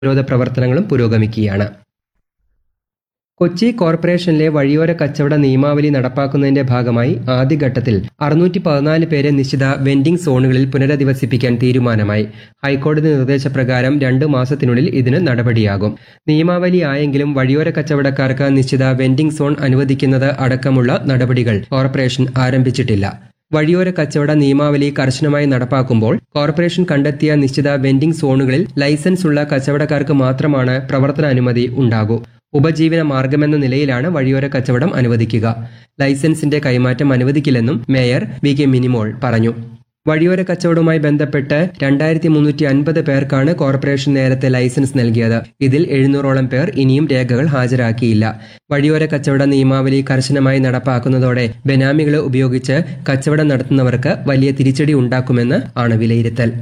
പ്രതിരോധ പ്രവർത്തനങ്ങളും പുരോഗമിക്കുകയാണ് കൊച്ചി കോർപ്പറേഷനിലെ വഴിയോര കച്ചവട നിയമാവലി നടപ്പാക്കുന്നതിന്റെ ഭാഗമായി ആദ്യഘട്ടത്തിൽ അറുന്നൂറ്റി പതിനാല് പേരെ നിശ്ചിത വെൻഡിംഗ് സോണുകളിൽ പുനരധിവസിപ്പിക്കാൻ തീരുമാനമായി ഹൈക്കോടതി നിർദ്ദേശപ്രകാരം രണ്ട് മാസത്തിനുള്ളിൽ ഇതിന് നടപടിയാകും നിയമാവലി ആയെങ്കിലും വഴിയോര കച്ചവടക്കാർക്ക് നിശ്ചിത വെൻഡിംഗ് സോൺ അനുവദിക്കുന്നത് അടക്കമുള്ള നടപടികൾ കോർപ്പറേഷൻ ആരംഭിച്ചിട്ടില്ല വഴിയോര കച്ചവട നിയമാവലി കർശനമായി നടപ്പാക്കുമ്പോൾ കോർപ്പറേഷൻ കണ്ടെത്തിയ നിശ്ചിത വെൻഡിംഗ് സോണുകളിൽ ലൈസൻസ് ഉള്ള കച്ചവടക്കാർക്ക് മാത്രമാണ് പ്രവർത്തനാനുമതി ഉണ്ടാകൂ ഉപജീവന മാർഗമെന്ന നിലയിലാണ് വഴിയോര കച്ചവടം അനുവദിക്കുക ലൈസൻസിന്റെ കൈമാറ്റം അനുവദിക്കില്ലെന്നും മേയർ വി കെ മിനിമോൾ പറഞ്ഞു വഴിയോര കച്ചവടവുമായി ബന്ധപ്പെട്ട് രണ്ടായിരത്തി മുന്നൂറ്റി അൻപത് പേർക്കാണ് കോർപ്പറേഷൻ നേരത്തെ ലൈസൻസ് നൽകിയത് ഇതിൽ എഴുന്നൂറോളം പേർ ഇനിയും രേഖകൾ ഹാജരാക്കിയില്ല വഴിയോര കച്ചവട നിയമാവലി കർശനമായി നടപ്പാക്കുന്നതോടെ ബെനാമികളെ ഉപയോഗിച്ച് കച്ചവടം നടത്തുന്നവർക്ക് വലിയ തിരിച്ചടി ഉണ്ടാക്കുമെന്ന് ആണ് വിലയിരുത്തൽ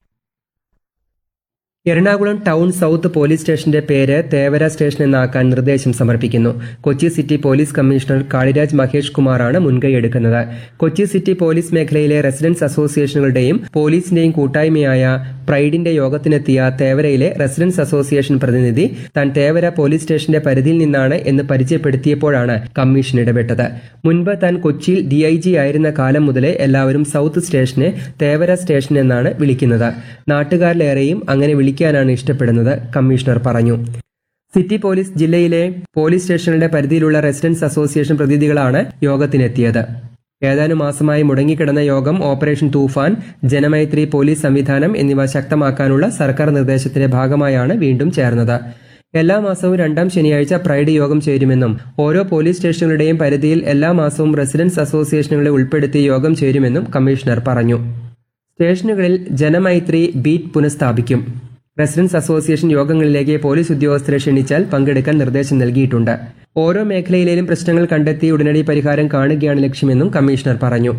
എറണാകുളം ടൗൺ സൗത്ത് പോലീസ് സ്റ്റേഷന്റെ പേര് തേവര സ്റ്റേഷൻ എന്നാക്കാൻ നിർദ്ദേശം സമർപ്പിക്കുന്നു Kochi city police commissioner Kaliraj Mahesh കുമാറാണ് മുൻകൈയെടുക്കുന്നത് കൊച്ചി സിറ്റി പോലീസ് മേഖലയിലെ റെസിഡൻസ് അസോസിയേഷനുകളുടെയും പോലീസിന്റെയും കൂട്ടായ്മയായ പ്രൈഡിന്റെ യോഗത്തിനെത്തിയ തേവരയിലെ റെസിഡൻസ് അസോസിയേഷൻ പ്രതിനിധി താൻ തേവര പോലീസ് സ്റ്റേഷന്റെ പരിധിയിൽ നിന്നാണ് എന്ന് പരിചയപ്പെടുത്തിയപ്പോഴാണ് കമ്മീഷൻ ഇടപെട്ടത് മുൻപ് താൻ കൊച്ചിയിൽ ഡിഐജി ആയിരുന്ന കാലം മുതലേ എല്ലാവരും സൗത്ത് സ്റ്റേഷനെ തേവര സ്റ്റേഷൻ എന്നാണ് വിളിക്കുന്നത് നാട്ടുകാരിലേറെയും അങ്ങനെ വിളിക്കാനാണ് ഇഷ്ടപ്പെടുന്നത് കമ്മീഷണർ പറഞ്ഞു സിറ്റി പോലീസ് ജില്ലയിലെ പോലീസ് സ്റ്റേഷനുകളുടെ പരിധിയിലുള്ള റെസിഡൻസ് അസോസിയേഷൻ പ്രതിനിധികളാണ് യോഗത്തിനെത്തിയത് ഏതാനും മാസമായി മുടങ്ങിക്കിടന്ന യോഗം ഓപ്പറേഷൻ തൂഫാൻ ജനമൈത്രി പോലീസ് സംവിധാനം എന്നിവ ശക്തമാക്കാനുള്ള സർക്കാർ നിർദ്ദേശത്തിന്റെ ഭാഗമായാണ് വീണ്ടും ചേർന്നത് എല്ലാ മാസവും രണ്ടാം ശനിയാഴ്ച പ്രൈഡ് യോഗം ചേരുമെന്നും ഓരോ പോലീസ് സ്റ്റേഷനുകളുടെയും പരിധിയിൽ എല്ലാ മാസവും റെസിഡൻസ് അസോസിയേഷനുകളെ ഉൾപ്പെടുത്തി യോഗം ചേരുമെന്നും കമ്മീഷണർ പറഞ്ഞു സ്റ്റേഷനുകളിൽ ജനമൈത്രി ബീറ്റ് പുനഃസ്ഥാപിക്കും റെസിഡൻസ് അസോസിയേഷൻ യോഗങ്ങളിലേക്ക് പോലീസ് ഉദ്യോഗസ്ഥരെ ക്ഷണിച്ചാൽ പങ്കെടുക്കാൻ നിർദ്ദേശം നൽകിയിട്ടുണ്ട് ഓരോ മേഖലയിലെയും പ്രശ്നങ്ങൾ കണ്ടെത്തി ഉടനടി പരിഹാരം കാണുകയാണ് ലക്ഷ്യമെന്നും കമ്മീഷണർ പറഞ്ഞു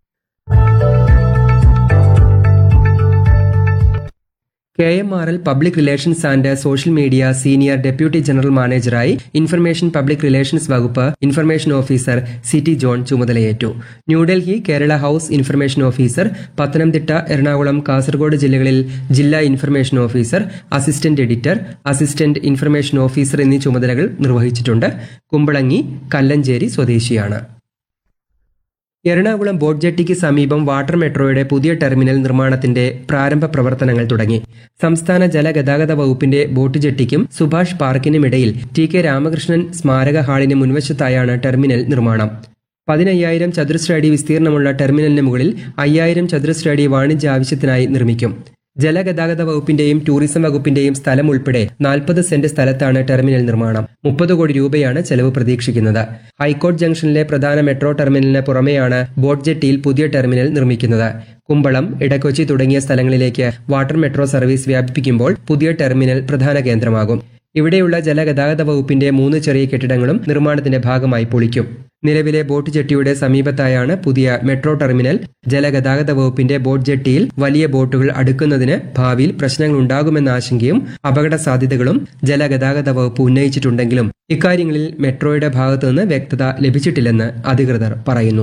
K M R L public relations and social media senior deputy general മാനേജറായി ഇൻഫർമേഷൻ പബ്ലിക് റിലേഷൻസ് വകുപ്പ് information officer C T John ചുമതലയേറ്റു New Delhi Kerala house information officer Pathanamthitta Ernakulam Kasaragod ജില്ലകളിൽ ജില്ലാ information officer assistant editor assistant information officer എന്നീ ചുമതലകൾ നിർവഹിച്ചിട്ടുണ്ട് കുമ്പളങ്ങി കല്ലഞ്ചേരി സ്വദേശിയാണ് Ernakulam boat ജെട്ടിക്ക് സമീപം water മെട്രോയുടെ പുതിയ ടെർമിനൽ നിർമ്മാണത്തിന്റെ പ്രാരംഭ പ്രവർത്തനങ്ങൾ തുടങ്ങി സംസ്ഥാന ജലഗതാഗത വകുപ്പിന്റെ ബോട്ട് ജെട്ടിക്കും സുഭാഷ് പാർക്കിനുമിടയിൽ ടി കെ രാമകൃഷ്ണൻ സ്മാരക ഹാളിന് മുൻവശത്തായാണ് ടെർമിനൽ നിർമ്മാണം പതിനയ്യായിരം ചതുരശ്ര അടി വിസ്തീർണമുള്ള ടെർമിനലിന് മുകളിൽ അയ്യായിരം ചതുരശ്ര അടി വാണിജ്യ ആവശ്യത്തിനായി നിർമ്മിക്കും ജലഗതാഗത വകുപ്പിന്റെയും ടൂറിസം വകുപ്പിന്റെയും സ്ഥലം ഉൾപ്പെടെ നാൽപ്പത് സെന്റ് സ്ഥലത്താണ് ടെർമിനൽ നിർമ്മാണം മുപ്പത് കോടി രൂപയാണ് ചെലവ് പ്രതീക്ഷിക്കുന്നത് ഹൈക്കോർട്ട് ജംഗ്ഷനിലെ പ്രധാന മെട്രോ ടെർമിനലിന് പുറമെയാണ് ബോട്ട് ജെട്ടിയിൽ പുതിയ ടെർമിനൽ നിർമ്മിക്കുന്നത് കുമ്പളം ഇടക്കൊച്ചി തുടങ്ങിയ സ്ഥലങ്ങളിലേക്ക് വാട്ടർ മെട്രോ സർവീസ് വ്യാപിപ്പിക്കുമ്പോൾ പുതിയ ടെർമിനൽ പ്രധാന കേന്ദ്രമാകും ഇവിടെയുള്ള ജലഗതാഗത വകുപ്പിന്റെ മൂന്ന് ചെറിയ കെട്ടിടങ്ങളും നിർമ്മാണത്തിന്റെ ഭാഗമായി പൊളിക്കും നിലവിലെ ബോട്ട് ജെട്ടിയുടെ സമീപത്തായാണ് പുതിയ മെട്രോ ടെർമിനൽ ജലഗതാഗത വകുപ്പിന്റെ ബോട്ട് ജെട്ടിയിൽ വലിയ ബോട്ടുകൾ അടുക്കുന്നതിന് ഭാവിയിൽ പ്രശ്നങ്ങൾ ഉണ്ടാകുമെന്ന ആശങ്കയും അപകട സാധ്യതകളും ജലഗതാഗത വകുപ്പ് ഉന്നയിച്ചിട്ടുണ്ടെങ്കിലും ഇക്കാര്യങ്ങളിൽ മെട്രോയുടെ ഭാഗത്തുനിന്ന് വ്യക്തത ലഭിച്ചിട്ടില്ലെന്ന് അധികൃതർ പറയുന്നു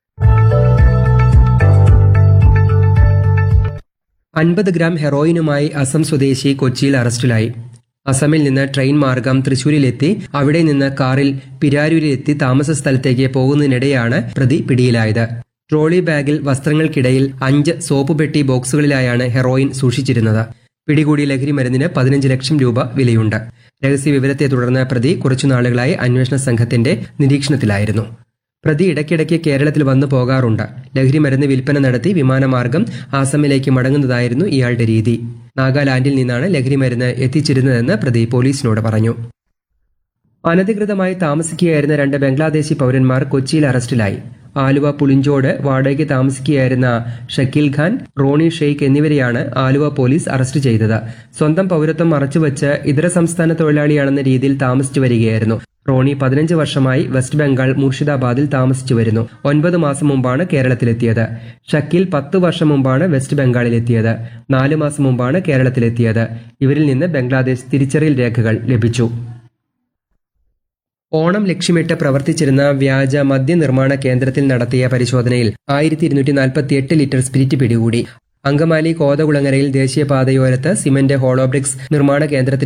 അൻപത് ഗ്രാം ഹെറോയിനുമായി അസം സ്വദേശി കൊച്ചിയിൽ അറസ്റ്റിലായി അസമിൽ നിന്ന് ട്രെയിൻ മാർഗം തൃശൂരിലെത്തി അവിടെ നിന്ന് കാറിൽ പിരാരൂരിലെത്തി താമസ സ്ഥലത്തേക്ക് പോകുന്നതിനിടെയാണ് പ്രതി പിടിയിലായത് ട്രോളി ബാഗിൽ വസ്ത്രങ്ങൾക്കിടയിൽ അഞ്ച് സോപ്പ് പെട്ടി ബോക്സുകളിലായാണ് ഹെറോയിൻ സൂക്ഷിച്ചിരുന്നത് പിടികൂടി ലഹരി മരുന്നിന് പതിനഞ്ച് ലക്ഷം രൂപ വിലയുണ്ട് രഹസ്യ വിവരത്തെ തുടർന്ന് പ്രതി കുറച്ചുനാളുകളായി അന്വേഷണ സംഘത്തിന്റെ നിരീക്ഷണത്തിലായിരുന്നു പ്രതി ഇടയ്ക്കിടയ്ക്ക് കേരളത്തിൽ വന്നു പോകാറുണ്ട് ലഹരി മരുന്ന് വിൽപ്പന നടത്തി വിമാനമാർഗം ആസമിലേക്ക് മടങ്ങുന്നതായിരുന്നു ഇയാളുടെ രീതി നാഗാലാൻഡിൽ നിന്നാണ് ലഹരി മരുന്ന് എത്തിച്ചിരുന്നതെന്ന് പ്രതി പോലീസിനോട് പറഞ്ഞു അനധികൃതമായി താമസിക്കുകയായിരുന്ന രണ്ട് ബംഗ്ലാദേശി പൗരന്മാർ കൊച്ചിയിൽ അറസ്റ്റിലായി ആലുവ പുളിഞ്ചോട് വാടകയ്ക്ക് താമസിക്കുകയായിരുന്ന ഷക്കീൽ ഖാൻ റോണി ഷെയ്ഖ് എന്നിവരെയാണ് ആലുവ പോലീസ് അറസ്റ്റ് ചെയ്തത് സ്വന്തം പൗരത്വം മറച്ചുവെച്ച് ഇതര സംസ്ഥാന തൊഴിലാളിയാണെന്ന രീതിയിൽ താമസിച്ചു വരികയായിരുന്നു റോണി പതിനഞ്ച് വർഷമായി വെസ്റ്റ് ബംഗാൾ മുർഷിദാബാദിൽ താമസിച്ചു വരുന്നു ഒൻപത് മാസം മുമ്പാണ് കേരളത്തിലെത്തിയത് ഷക്കീൽ പത്ത് വർഷം മുമ്പാണ് വെസ്റ്റ് ബംഗാളിലെത്തിയത് നാല് മാസം മുമ്പാണ് കേരളത്തിലെത്തിയത് ഇവരിൽ നിന്ന് ബംഗ്ലാദേശ് തിരിച്ചറിയൽ രേഖകൾ ലഭിച്ചു ഓണം ലക്ഷ്യമിട്ട് പ്രവർത്തിച്ചിരുന്ന വ്യാജ മദ്യനിർമ്മാണ കേന്ദ്രത്തിൽ നടത്തിയ പരിശോധനയിൽ ആയിരത്തി ഇരുന്നൂറ്റി നാൽപ്പത്തി എട്ട് ലിറ്റർ സ്പിരിറ്റ് പിടികൂടി അങ്കമാലി കോതകുളങ്ങരയിൽ ദേശീയപാതയോരത്ത് സിമന്റ് ഹോളോബ്രിക്സ് നിർമ്മാണ കേന്ദ്രത്തിന്